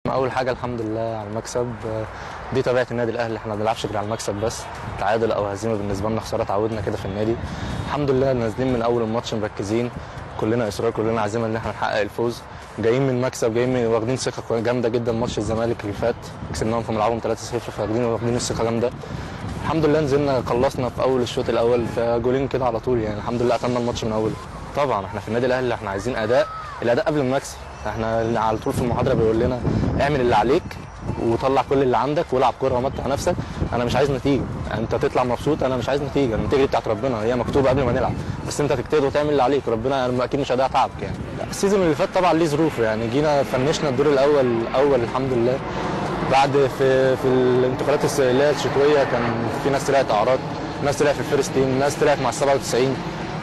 اول حاجه الحمد لله على المكسب آه، دي طبيعه النادي الاهلي احنا ما بنلعبش غير على المكسب بس تعادل او هزيمه بالنسبه لنا خساره تعودنا كده في النادي الحمد لله نازلين من اول الماتش مركزين كلنا اصرار كلنا عزيمه ان احنا نحقق الفوز جايين من مكسب جايين من واخدين ثقه جامده جدا ماتش الزمالك اللي فات كسبناهم في ملعبهم 3-0 فواخدين واخدين الثقه جامده الحمد لله نزلنا خلصنا في اول الشوط الاول في جولين كده على طول يعني الحمد لله قتلنا الماتش من اوله طبعا احنا في النادي الاهلي احنا عايزين اداء الاداء قبل المكسب احنا اللي على طول في المحاضره بيقول لنا اعمل اللي عليك وطلع كل اللي عندك والعب كوره ومتع نفسك انا مش عايز نتيجه انت تطلع مبسوط انا مش عايز نتيجه النتيجه دي بتاعت ربنا هي مكتوبه قبل ما نلعب بس انت تجتهد وتعمل اللي عليك ربنا اكيد مش هيضيع تعبك يعني لا، السيزون اللي فات طبعا ليه ظروفه يعني جينا فنشنا الدور الاول الاول الحمد لله بعد في في الانتقالات الس- اللي هي الشتويه كان في ناس طلعت اعراض ناس طلعت في الفيرست تيم ناس طلعت مع ال 97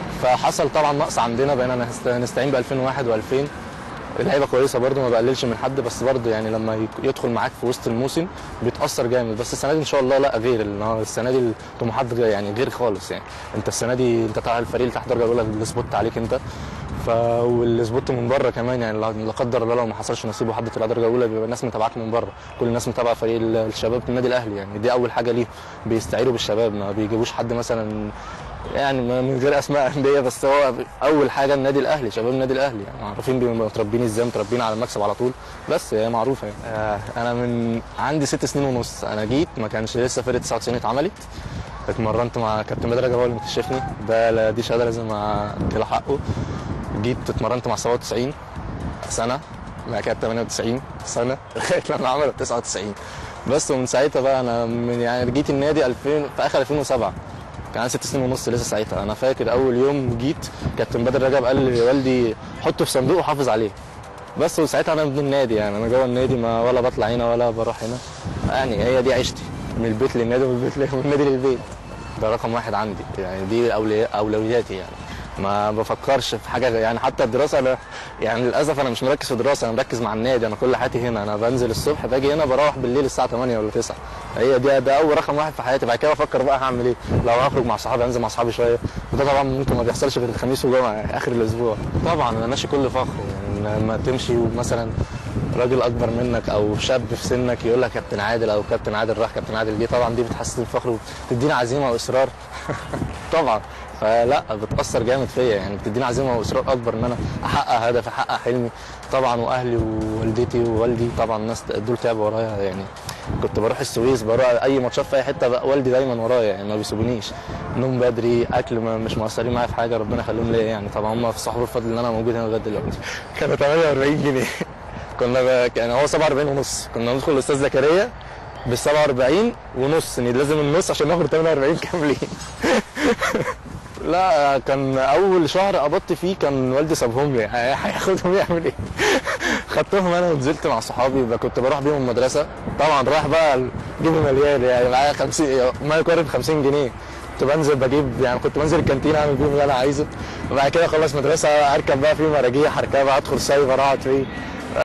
فحصل طبعا نقص عندنا بقينا نست- نستعين ب 2001 و2000 لعيبه كويسه برده ما بقللش من حد بس برده يعني لما يك- يدخل معاك في وسط الموسم بيتاثر جامد بس السنه دي ان شاء الله لا غير لان هو السنه دي الطموحات غير- يعني غير خالص يعني انت السنه دي انت طالع الفريق اللي تحت درجه الاولى السبوت عليك انت ف والسبوت من بره كمان يعني لا لا قدر الله لو ما حصلش نصيب وحد طلع درجه اولى بيبقى الناس متابعاك من بره كل الناس متابعه فريق ال- الشباب في النادي الاهلي يعني دي اول حاجه ليه بيستعيروا بالشباب ما بيجيبوش حد مثلا يعني ما- من غير اسماء انديه بس هو اول حاجه النادي الاهلي شباب النادي الاهلي يعني معروفين بيبقوا متربيين ازاي متربيين على المكسب على طول بس هي معروفه يعني آه، انا من عندي ست سنين ونص انا جيت ما كانش لسه فرقه 99 اتعملت اتمرنت مع كابتن بدر رجب هو اللي مكتشفني ده لا- دي شهاده لازم اديله حقه جيت اتمرنت مع 97 سنه بعد كده 98 سنه لغايه لما عملوا 99 بس ومن ساعتها بقى انا من يعني جيت النادي 2000 في اخر 2007 كان عندي ست سنين ونص لسه ساعتها انا فاكر اول يوم جيت كابتن بدر رجب قال لوالدي حطه في صندوق وحافظ عليه بس وساعتها انا ابن النادي يعني انا جوه النادي ما ولا بطلع هنا ولا بروح هنا يعني هي دي عيشتي من البيت للنادي ومن البيت ل- من النادي للبيت ده رقم واحد عندي يعني دي أولي- اولوياتي يعني ما بفكرش في حاجه يعني حتى الدراسه انا يعني للاسف انا مش مركز في الدراسه انا مركز مع النادي انا كل حياتي هنا انا بنزل الصبح باجي هنا بروح بالليل الساعه 8 ولا 9 هي دي ده اول رقم واحد في حياتي بعد كده بفكر بقى هعمل ايه لو هخرج مع صحابي انزل مع صحابي شويه وده طبعا ممكن ما بيحصلش غير الخميس وجمعه يعني اخر الاسبوع طبعا انا ماشي كل فخر يعني لما تمشي مثلا راجل اكبر منك او شاب في سنك يقول لك كابتن عادل او كابتن عادل راح كابتن عادل جه طبعا دي بتحسسني بفخر وبتديني عزيمه واصرار طبعا فلا بتاثر جامد فيا يعني بتديني عزيمه واصرار اكبر ان انا احقق هدف احقق حلمي طبعا واهلي ووالدتي ووالدي طبعا الناس دول تعبوا ورايا يعني كنت بروح السويس بروح اي ماتشات في اي حته بقى والدي دايما ورايا يعني ما بيسيبونيش نوم بدري اكل ما مش مقصرين معايا في حاجه ربنا يخليهم ليا يعني طبعا هم في الصحور الفضل ان انا موجود هنا لغايه دلوقتي كانوا 48 جنيه كنا ب... يعني هو 47 ونص كنا ندخل الاستاذ زكريا بال 47 ونص يعني لازم النص عشان ناخد 48 كاملين لا كان اول شهر قبضت فيه كان والدي سابهم لي هي- هياخدهم يعمل ايه خدتهم انا ونزلت مع صحابي بقى كنت بروح بيهم المدرسه طبعا رايح بقى جيبي مليان يعني معايا 50 ما يقارب 50 جنيه كنت بنزل بجيب يعني كنت بنزل الكانتين اعمل بيهم اللي انا عايزه وبعد كده اخلص مدرسه اركب بقى في مراجيح اركبها ادخل سايبر اقعد فيه